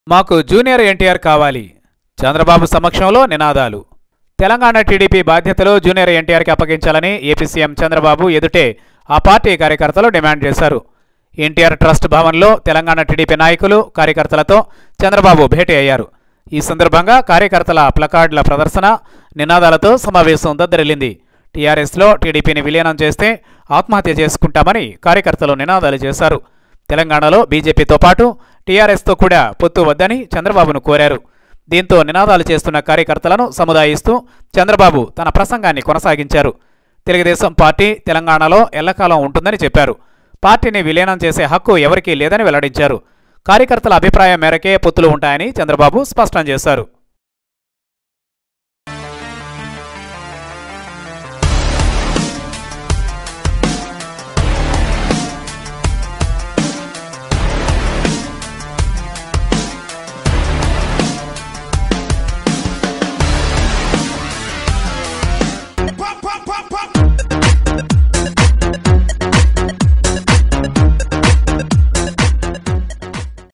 మాకు జూనియర్ ఎన్టీఆర్ కావాలి చంద్రబాబు సమక్షంలో నినాదాలు తెలంగాణ టీడీపీ బాధ్యతలు జూనియర్ ఎన్టీఆర్కి అప్పగించాలని ఏపీ సీఎం చంద్రబాబు ఎదుటే ఆ పార్టీ కార్యకర్తలు డిమాండ్ చేశారు ఎన్టీఆర్ ట్రస్ట్ భవన్లో తెలంగాణ టీడీపీ నాయకులు కార్యకర్తలతో చంద్రబాబు భేటీ అయ్యారు ఈ సందర్భంగా కార్యకర్తల ప్లకార్డుల ప్రదర్శన నినాదాలతో సమావేశం దద్దరిల్లింది టీఆర్ఎస్లో టీడీపీని విలీనం చేస్తే ఆత్మహత్య చేసుకుంటామని కార్యకర్తలు నినాదాలు చేశారు తెలంగాణలో బీజేపీతో పాటు టీఆర్ఎస్తో కూడా పొత్తు వద్దని చంద్రబాబును కోరారు దీంతో నినాదాలు చేస్తున్న కార్యకర్తలను సముదాయిస్తూ చంద్రబాబు తన ప్రసంగాన్ని కొనసాగించారు తెలుగుదేశం పార్టీ తెలంగాణలో ఎల్లకాలం ఉంటుందని చెప్పారు పార్టీని విలీనం చేసే హక్కు ఎవరికీ లేదని వెల్లడించారు కార్యకర్తల అభిప్రాయం మేరకే పొత్తులు ఉంటాయని చంద్రబాబు స్పష్టం చేశారు